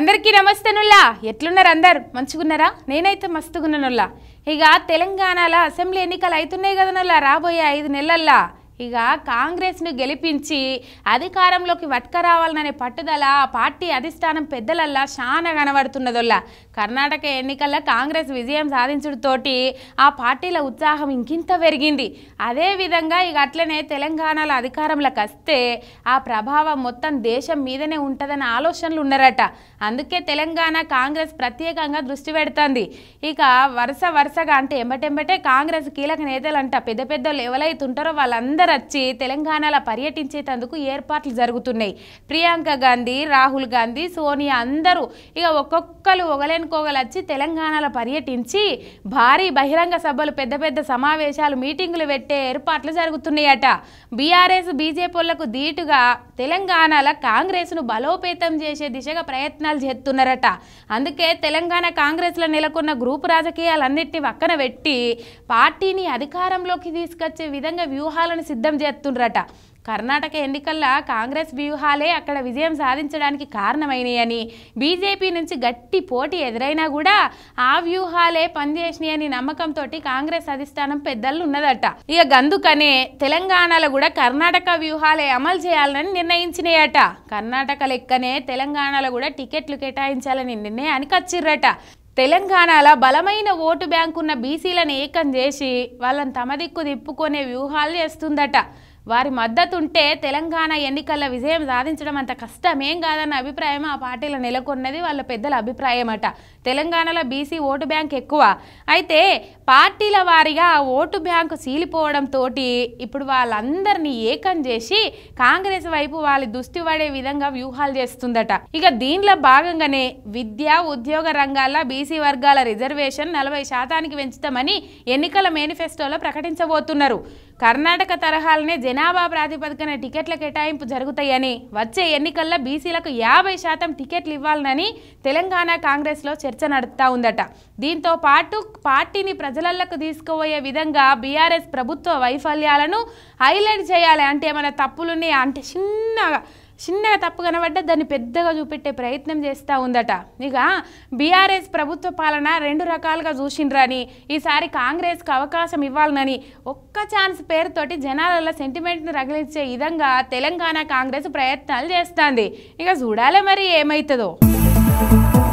అందరికీ నమస్తేనుల్లా ఎట్లున్నారు అందరు మంచిగున్నారా నేనైతే మస్తుగున్నానుల్లా ఇక తెలంగాణలో అసెంబ్లీ ఎన్నికలు అవుతున్నాయి కదనుల్లా రాబోయే ఐదు నెలల్లా ఇక కాంగ్రెస్ను గెలిపించి అధికారంలోకి వట్కరావాలనే పట్టుదల ఆ పార్టీ అధిష్టానం పెద్దలల్లా చాలా కనబడుతున్నదొల్లా కర్ణాటక ఎన్నికల్లో కాంగ్రెస్ విజయం సాధించడంతోటి ఆ పార్టీల ఉత్సాహం ఇంకింత పెరిగింది అదేవిధంగా ఇక అట్లనే తెలంగాణలో అధికారంలోకి వస్తే ఆ ప్రభావం మొత్తం దేశం మీదనే ఉంటుందనే ఆలోచనలు ఉన్నారట అందుకే తెలంగాణ కాంగ్రెస్ ప్రత్యేకంగా దృష్టి పెడుతుంది ఇక వరుస వరుసగా అంటే ఎంబటెంబటే కాంగ్రెస్ కీలక నేతలంట పెద్ద పెద్ద ఎవరైతుంటారో వాళ్ళందరూ వచ్చి తెలంగాణలో పర్యటించేందుకు ఏర్పాట్లు జరుగుతున్నాయి ప్రియాంక గాంధీ రాహుల్ గాంధీ సోనియా అందరూ ఇక ఒక్కొక్కరు ఒకలేనుకోగలు వచ్చి తెలంగాణలో పర్యటించి భారీ బహిరంగ సభలు పెద్ద పెద్ద సమావేశాలు మీటింగులు పెట్టే ఏర్పాట్లు జరుగుతున్నాయట బీఆర్ఎస్ బీజేపీలకు ధీటుగా తెలంగాణలో కాంగ్రెస్ను బలోపేతం చేసే దిశగా ప్రయత్నాలు చేస్తున్నారట అందుకే తెలంగాణ కాంగ్రెస్లో నెలకొన్న గ్రూపు రాజకీయాలన్నింటినీ పక్కన పెట్టి పార్టీని అధికారంలోకి తీసుకొచ్చే విధంగా వ్యూహాలను సిద్ధం చేస్తుండ్రట కర్ణాటక ఎన్నికల్లో కాంగ్రెస్ వ్యూహాలే అక్కడ విజయం సాధించడానికి కారణమైనాయని బీజేపీ నుంచి గట్టి పోటీ ఎదురైనా కూడా ఆ వ్యూహాలే పనిచేసినాయని నమ్మకంతో కాంగ్రెస్ అధిష్టానం పెద్దలు ఉన్నదట ఇక గందుకనే తెలంగాణలో కూడా కర్ణాటక వ్యూహాలే అమలు చేయాలని నిర్ణయించినాయట కర్ణాటక లెక్కనే తెలంగాణలో కూడా టికెట్లు కేటాయించాలని నిర్ణయానికి వచ్చిర్రట తెలంగాణలో బలమైన ఓటు బ్యాంకు ఉన్న బీసీలను ఏకం చేసి వాళ్ళని తమ దిక్కు తిప్పుకునే వ్యూహాలు చేస్తుందట వారి మద్దతు ఉంటే తెలంగాణ ఎన్నికల్లో విజయం సాధించడం అంత కష్టమేం కాదన్న అభిప్రాయం ఆ పార్టీలో నెలకొన్నది వాళ్ళ పెద్దల అభిప్రాయం అట తెలంగాణలో బీసీ ఓటు బ్యాంక్ ఎక్కువ అయితే పార్టీల వారీగా ఆ ఓటు బ్యాంకు సీలిపోవడంతో ఇప్పుడు వాళ్ళందరినీ ఏకం చేసి కాంగ్రెస్ వైపు వాళ్ళ దుస్థి పడే విధంగా వ్యూహాలు చేస్తుందట ఇక దీనిలో భాగంగానే విద్య ఉద్యోగ రంగాల్లో బీసీ వర్గాల రిజర్వేషన్ నలభై శాతానికి పెంచుతామని ఎన్నికల మేనిఫెస్టోలో ప్రకటించబోతున్నారు కర్ణాటక తరహాలనే జనాభా ప్రాతిపదికన టికెట్ల కేటాయింపు జరుగుతాయని వచ్చే ఎన్నికల్లో బీసీలకు యాభై శాతం టికెట్లు ఇవ్వాలని తెలంగాణ కాంగ్రెస్లో చర్చ నడుస్తూ ఉందట దీంతో పాటు పార్టీని ప్రజలకు తీసుకుపోయే విధంగా బీఆర్ఎస్ ప్రభుత్వ వైఫల్యాలను హైలైట్ చేయాలి అంటే ఏమైనా తప్పులుని అంటే చిన్నగా చిన్నగా తప్పు కనబడ్డా దాన్ని పెద్దగా చూపెట్టే ప్రయత్నం చేస్తూ ఉందట ఇక బీఆర్ఎస్ ప్రభుత్వ పాలన రెండు రకాలుగా చూసిండ్రని ఈసారి కాంగ్రెస్కి అవకాశం ఇవ్వాలనని ఒక్క ఛాన్స్ పేరుతోటి జనాలలో సెంటిమెంట్ని రగిలించే విధంగా తెలంగాణ కాంగ్రెస్ ప్రయత్నాలు చేస్తుంది ఇక చూడాలి మరి ఏమవుతుందో